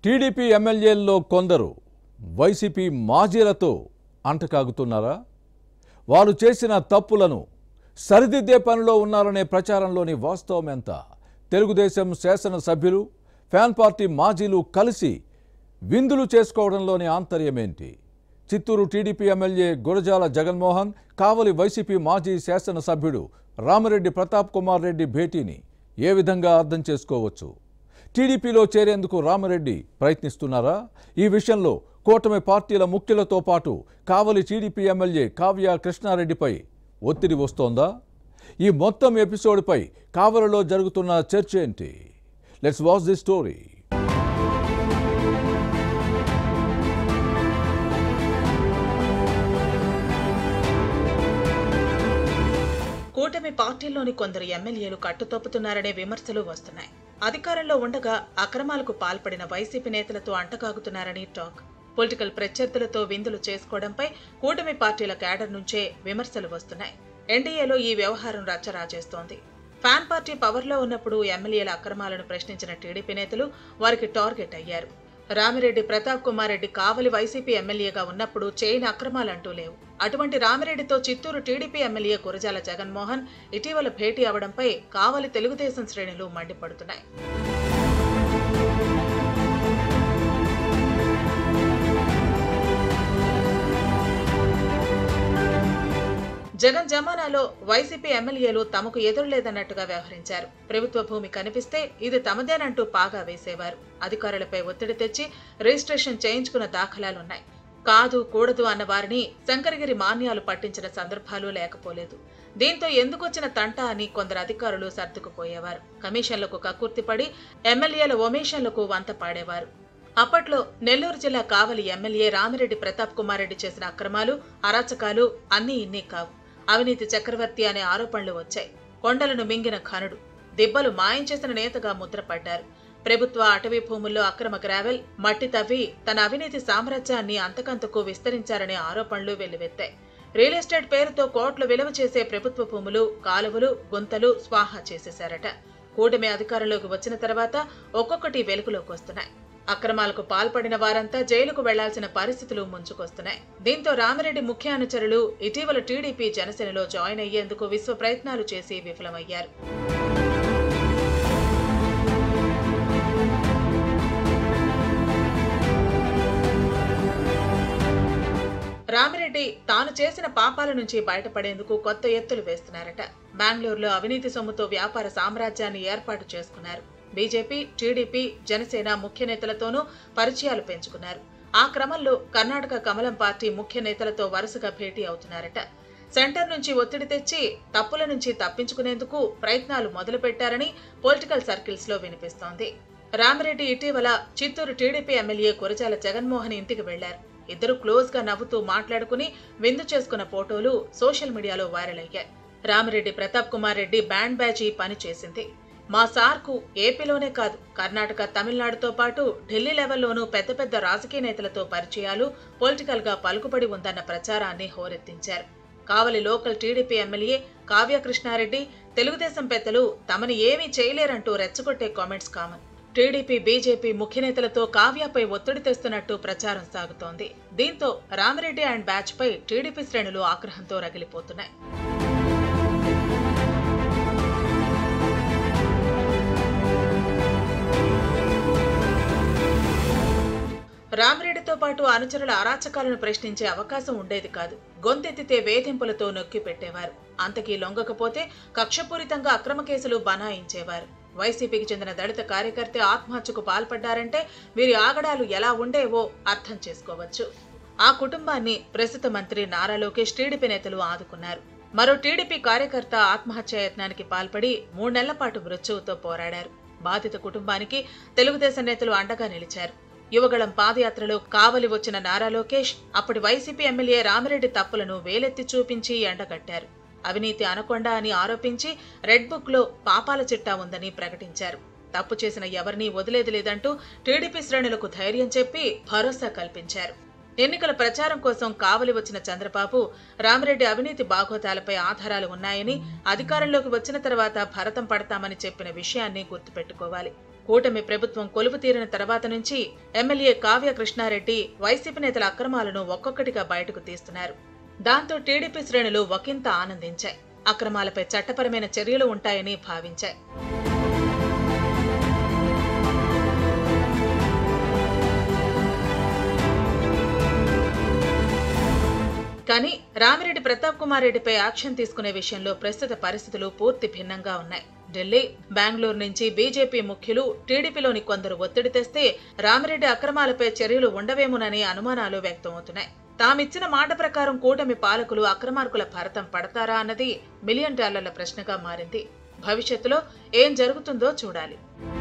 TDP ఎమ్మెల్యేల్లో కొందరు YCP మాజీలతో అంటకాగుతున్నారా వారు చేసిన తప్పులను సరిదిద్దే పనిలో ఉన్నారనే ప్రచారంలోని వాస్తవం ఎంత తెలుగుదేశం శాసనసభ్యులు ఫ్యాన్ పార్టీ మాజీలు కలిసి విందులు చేసుకోవడంలోని ఆంతర్యమేంటి Chittoor TDP MLA Gurajala Jaganmohan Kavali YCP మాజీ శాసనసభ్యుడు రామిరెడ్డి ప్రతాప్ కుమార్ రెడ్డి భేటీని ఏ విధంగా అర్థం చేసుకోవచ్చు టీడీపీలో చేరేందుకు రామరెడ్డి ప్రయత్నిస్తున్నారా ఈ విషయంలో కూటమి పార్టీల ముఖ్యులతో పాటు కావలి టీడీపీ ఎమ్మెల్యే కావ్య కృష్ణారెడ్డిపై ఒత్తిడి వస్తోందా ఈ మొత్తం ఎపిసోడ్పై కావలిలో జరుగుతున్న చర్చ ఏంటి లెట్స్ వాచ్ ది స్టోరీ కూటమి పార్టీల్లోని కొందరు ఎమ్మెల్యేలు కట్టుతప్పుతున్నారనే విమర్శలు వస్తున్నాయి అధికారంలో ఉండగా అక్రమాలకు పాల్పడిన వైసీపీ నేతలతో అంటకాగుతున్నారని టాక్ పొలిటికల్ ప్రత్యర్థులతో విందులు చేసుకోవడంపై కూటమి పార్టీల క్యాడర్ నుంచే విమర్శలు వస్తున్నాయి ఎన్డీఏలో ఈ వ్యవహారం రచ్చరాజేస్తోంది ఫ్యాన్ పార్టీ పవర్లో ఉన్నప్పుడు ఎమ్మెల్యేల అక్రమాలను ప్రశ్నించిన టీడీపీ నేతలు వారికి టార్గెట్ అయ్యారు రామిరెడ్డి ప్రతాప్ కుమార్ రెడ్డి కావలి వైసీపీ ఎమ్మెల్యేగా ఉన్నప్పుడు చేయని అక్రమాలంటూ లేవు అటువంటి రామిరెడ్డితో చిత్తూరు టీడీపీ ఎమ్మెల్యే గురజాల జగన్మోహన్ ఇటీవల భేటీ అవడంపై కావలి తెలుగుదేశం శ్రేణులు మండిపడుతున్నాయి జగన్ జమానాలో వైసీపీ ఎమ్మెల్యేలు తమకు ఎదురులేదన్నట్టుగా వ్యవహరించారు ప్రభుత్వ భూమి కనిపిస్తే ఇది తమదేనంటూ పాగా వేసేవారు అధికారులపై ఒత్తిడి తెచ్చి రిజిస్ట్రేషన్ చేయించుకున్న దాఖలాలున్నాయి కాదు కూడదు అన్న వారిని శంకరగిరి మాన్యాలు పట్టించిన సందర్భాలు లేకపోలేదు దీంతో ఎందుకొచ్చిన తంట అని కొందరు అధికారులు సర్దుకుపోయేవారు కమిషన్లకు కక్కుర్తిపడి ఎమ్మెల్యేల ఒమేషన్లకు వంత పాడేవారు అప్పట్లో నెల్లూరు జిల్లా కావలి ఎమ్మెల్యే రామిరెడ్డి ప్రతాప్ కుమార్ రెడ్డి చేసిన అక్రమాలు అరాచకాలు అన్నీ ఇన్నీ కావు అవినీతి చక్రవర్తి అనే ఆరోపణలు వచ్చాయి కొండలను మింగిన ఖనుడు దిబ్బలు మాయం చేసిన నేతగా ముద్రపడ్డారు ప్రభుత్వ అటవీ భూముల్లో అక్రమ గ్రావెల్ మట్టి తవ్వి తన అవినీతి సామ్రాజ్యాన్ని అంతకంతకు విస్తరించారనే ఆరోపణలు వెల్లువెత్తాయి రియల్ ఎస్టేట్ పేరుతో కోట్లు విలువ చేసే ప్రభుత్వ భూములు కాలువలు గుంతలు స్వాహా చేసేశారట కూటమి అధికారంలోకి వచ్చిన తర్వాత ఒక్కొక్కటి వెలుగులోకి వస్తున్నాయి అక్రమాలకు పాల్పడిన వారంతా జైలుకు వెళ్లాల్సిన పరిస్థితులు ముంచుకొస్తున్నాయి దీంతో రామిరెడ్డి ముఖ్య అనుచరులు ఇటీవల టీడీపీ జనసేనలో జాయిన్ అయ్యేందుకు విశ్వ ప్రయత్నాలు చేసి విఫలమయ్యారు రామిరెడ్డి తాను చేసిన పాపాల నుంచి బయటపడేందుకు కొత్త ఎత్తులు వేస్తున్నారట బెంగళూరులో అవినీతి సొమ్ముతో వ్యాపార సామ్రాజ్యాన్ని ఏర్పాటు చేసుకున్నారు బీజేపీ టీడీపీ జనసేన ముఖ్య నేతలతోనూ పరిచయాలు పెంచుకున్నారు ఆ క్రమంలో కర్ణాటక కమలం పార్టీ ముఖ్య నేతలతో వరుసగా భేటీ అవుతున్నారట సెంటర్ నుంచి ఒత్తిడి తెచ్చి తప్పుల నుంచి తప్పించుకునేందుకు ప్రయత్నాలు మొదలుపెట్టారని పొలిటికల్ సర్కిల్స్ లో వినిపిస్తోంది రామిరెడ్డి ఇటీవల చిత్తూరు టీడీపీ ఎమ్మెల్యే కురజాల జగన్మోహన్ ఇంటికి వెళ్లారు ఇద్దరు క్లోజ్ గా నవ్వుతూ మాట్లాడుకుని విందు చేసుకున్న ఫోటోలు సోషల్ మీడియాలో వైరల్ అయ్యాయి రామిరెడ్డి ప్రతాప్ కుమార్ రెడ్డి బ్యాండ్ బ్యాచ్ ఈ పని చేసింది మా సార్కు ఏపీలోనే కాదు కర్ణాటక తమిళనాడుతో పాటు ఢిల్లీ లెవెల్లోనూ పెద్ద పెద్ద రాజకీయ నేతలతో పరిచయాలు పొలిటికల్ గా పలుకుబడి ఉందన్న ప్రచారాన్ని హోరెత్తించారు Kavali local TDP MLA Kavya Krishnareddy Telugu Desam పెద్దలు తమని ఏమీ చేయలేరంటూ రెచ్చగొట్టే కామెంట్స్ కామన్ టీడీపీ బీజేపీ ముఖ్య నేతలతో కావ్యపై ఒత్తిడి తెస్తున్నట్టు ప్రచారం సాగుతోంది దీంతో రామిరెడ్డి అండ్ బ్యాచ్ పై టీడీపీ శ్రేణులు ఆగ్రహంతో రగిలిపోతున్నాయి రామిరెడ్డితో పాటు అనుచరుల అరాచకాలను ప్రశ్నించే అవకాశం ఉండేది కాదు గొంతెత్తితే వేధింపులతో నొక్కి పెట్టేవారు అంతకీ లొంగకపోతే కక్షపూరితంగా అక్రమ కేసులు బనాయించేవారు వైసీపీకి చెందిన దళిత కార్యకర్త ఆత్మహత్యకు పాల్పడ్డారంటే వీరి ఆగడాలు ఎలా ఉండేవో అర్థం చేసుకోవచ్చు ఆ కుటుంబాన్ని ప్రస్తుత మంత్రి నారా లోకేష్ టీడీపీ నేతలు ఆదుకున్నారు మరో టీడీపీ కార్యకర్త ఆత్మహత్య యత్నానికి పాల్పడి మూడు నెలల పాటు మృత్యువుతో పోరాడారు బాధిత కుటుంబానికి తెలుగుదేశం నేతలు అండగా నిలిచారు యువగళం పాదయాత్రలో కావలి వచ్చిన నారా లోకేష్ అప్పటి వైసీపీ ఎమ్మెల్యే రామిరెడ్డి తప్పులను వేలెత్తి చూపించి ఎండగట్టారు అవినీతి అనకొండ అని ఆరోపించి రెడ్ బుక్ లో పాపాల చిట్టా ఉందని ప్రకటించారు తప్పు చేసిన ఎవరినీ వదిలేది లేదంటూ టీడీపీ శ్రేణులకు ధైర్యం చెప్పి భరోసా కల్పించారు ఎన్నికల ప్రచారం కోసం కావలి వచ్చిన చంద్రబాబు రామిరెడ్డి అవినీతి బాగోతాలపై ఆధారాలు ఉన్నాయని అధికారంలోకి వచ్చిన తర్వాత భరతం పడతామని చెప్పిన విషయాన్ని గుర్తుపెట్టుకోవాలి కూటమి ప్రభుత్వం కొలువు తీరిన తర్వాత నుంచి ఎమ్మెల్యే కావ్య కృష్ణారెడ్డి వైసీపీ నేతల అక్రమాలను ఒక్కొక్కటిగా బయటకు తీస్తున్నారు దాంతో టీడీపీ శ్రేణులు ఒకంత ఆనందించాయి అక్రమాలపై చట్టపరమైన చర్యలు ఉంటాయని భావించాయి కానీ రామిరెడ్డి ప్రతాప్ కుమార్ రెడ్డిపై యాక్షన్ తీసుకునే విషయంలో ప్రస్తుత పరిస్థితులు పూర్తి భిన్నంగా ఉన్నాయి ఢిల్లీ బెంగళూరు నుంచి బీజేపీ ముఖ్యులు టీడీపీలోని కొందరు ఒత్తిడి తెస్తే రామిరెడ్డి అక్రమాలపై చర్యలు ఉండవేమోనని అనుమానాలు వ్యక్తమవుతున్నాయి తామిచ్చిన మాట ప్రకారం కూటమి పాలకులు అక్రమార్కుల భరతం పడతారా అన్నది మిలియన్ డాలర్ల ప్రశ్నగా మారింది భవిష్యత్తులో ఏం జరుగుతుందో చూడాలి